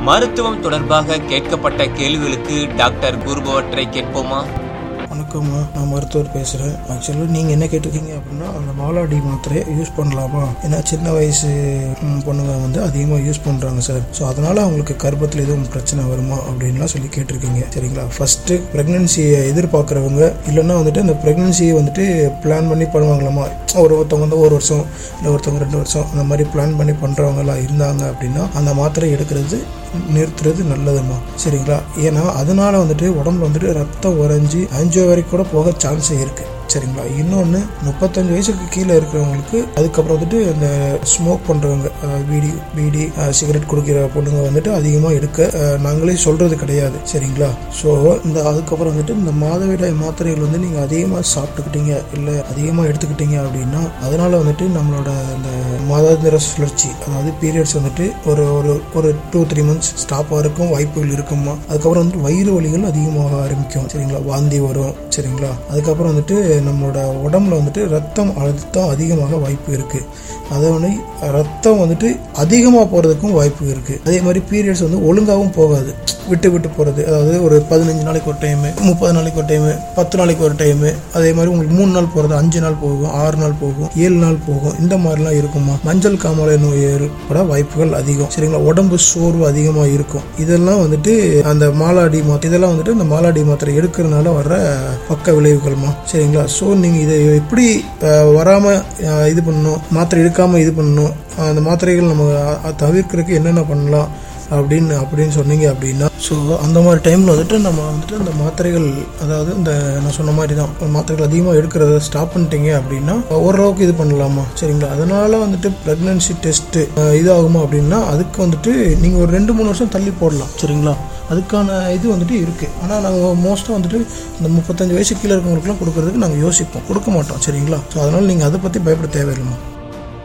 மருத்துவம் தொடர்பாக கேட்கப்பட்ட கேள்விகளுக்கு டாக்டர் கூறுபவற்றை கேட்போமா வணக்கம்மா நான் மருத்துவர் பேசுகிறேன் ஆக்சுவலாக நீங்கள் என்ன கேட்டிருக்கீங்க அப்படின்னா அந்த மாலாடி மாத்திரையை யூஸ் பண்ணலாமா ஏன்னா சின்ன வயசு ம், பொண்ணுங்க வந்து அதிகமாக யூஸ் பண்ணுறாங்க சார் ஸோ அதனால் அவங்களுக்கு கர்ப்பத்தில் எதுவும் பிரச்சனை வருமா அப்படின்லாம் சொல்லி கேட்டிருக்கீங்க சரிங்களா ஃபஸ்ட்டு ப்ரெக்னென்சியை எதிர்பார்க்குறவங்க இல்லைன்னா வந்துட்டு அந்த ப்ரெக்னென்சியை வந்துட்டு பிளான் பண்ணி பண்ணுவாங்களாமா ஒரு ஒருத்தவங்க வந்து ஒரு வருஷம் இல்லை ஒருத்தவங்க ரெண்டு வருஷம் அந்த மாதிரி பிளான் பண்ணி பண்ணுறவங்கலாம் இருந்தாங்க அப்படின்னா அந்த மாத்திரை எடுக்கிறது நிறுத்துறது நல்லதுமா சரிங்களா ஏன்னா அதனால வந்துட்டு உடம்புல வந்துட்டு ரத்தம் உறைஞ்சி அஞ்சு வரைக்கும் கூட போக சான்ஸே இருக்கு சரிங்களா இன்னொன்று முப்பத்தஞ்சு வயசுக்கு கீழே இருக்கிறவங்களுக்கு அதுக்கப்புறம் வந்துட்டு இந்த ஸ்மோக் பண்ணுறவங்க பீடி பீடி சிகரெட் குடிக்கிற பொண்ணுங்க வந்துட்டு அதிகமாக எடுக்க அஹ், நாங்களே சொல்கிறது கிடையாது சரிங்களா ஸோ இந்த அதுக்கப்புறம் வந்துட்டு இந்த மாதவிடாய் மாத்திரைகள் வந்து நீங்கள் அதிகமாக சாப்பிட்டுக்கிட்டீங்க இல்லை அதிகமாக எடுத்துக்கிட்டீங்க அப்படின்னா அதனால வந்துட்டு நம்மளோட இந்த மாதாந்திர சுழற்சி அதாவது பீரியட்ஸ் வந்துட்டு ஒரு ஒரு ஒரு டூ த்ரீ மந்த்ஸ் ஸ்டாப் ஆகிறதுக்கும் வாய்ப்புகள் இருக்குமா அதுக்கப்புறம் வந்துட்டு வயிறு வலிகள் அதிகமாக ஆரம்பிக்கும் சரிங்களா வாந்தி வரும் சரிங்களா அதுக்கப்புறம் வந்துட்டு நம்மளோட உடம்புல வந்துட்டு ரத்தம் அழுத்தம் அதிகமாக வாய்ப்பு இருக்கு அதை வந்து ரத்தம் வந்துட்டு அதிகமாக போகிறதுக்கும் வாய்ப்பு இருக்கு அதே மாதிரி பீரியட்ஸ் வந்து ஒழுங்காகவும் போகாது விட்டு விட்டு போகிறது அதாவது ஒரு பதினஞ்சு நாளைக்கு ஒரு டைமு முப்பது நாளைக்கு ஒரு டைமு பத்து நாளைக்கு ஒரு டைமு அதே மாதிரி உங்களுக்கு மூணு நாள் போகிறது அஞ்சு நாள் போகும் ஆறு நாள் போகும் ஏழு நாள் போகும் இந்த மாதிரிலாம் இருக்குமா மஞ்சள் காமாலை நோய் ஏற்பட வாய்ப்புகள் அதிகம் சரிங்களா உடம்பு சோர்வு அதிகமாக இருக்கும் இதெல்லாம் வந்துட்டு அந்த மாலாடி மாத்திரை இதெல்லாம் வந்துட்டு இந்த மாலாடி மாத்திரை எடுக்கிறதுனால வர்ற பக்க விளைவுகள்மா சரிங்களா ஸோ நீங்கள் இதை எப்படி வராமல் இது பண்ணணும் மாத்திரை எடுக்காமல் இது பண்ணணும் அந்த மாத்திரைகள் நம்ம அ- தவிர்க்கறதுக்கு என்னென்ன பண்ணலாம் அப்படின்னு அப்படின்னு சொன்னீங்க அப்படின்னா ஸோ அந்த மாதிரி டைமில் வந்துட்டு நம்ம வந்துட்டு இந்த மாத்திரைகள் அதாவது இந்த நான் சொன்ன மாதிரி தான் மாத்திரைகள் அதிகமாக எடுக்கிறத ஸ்டாப் பண்ணிட்டீங்க அப்படின்னா ஓரளவுக்கு இது பண்ணலாமா சரிங்களா அதனால வந்துட்டு ப்ரெக்னன்சி டெஸ்ட்டு இதாகுமா அப்படின்னா அதுக்கு வந்துட்டு நீங்கள் ஒரு ரெண்டு மூணு வருஷம் தள்ளி போடலாம் சரிங்களா அதுக்கான இது வந்துட்டு இருக்குது ஆனால் நாங்கள் மோஸ்ட்டாக வந்துட்டு இந்த முப்பத்தஞ்சு வயசு கீழே இருக்கவங்களுக்குலாம் கொடுக்கறதுக்கு நாங்கள் யோசிப்போம் கொடுக்க மாட்டோம் சரிங்களா ஸோ அதனால் நீங்கள் அதை பற்றி பயப்பட தேவையில்லைம்மா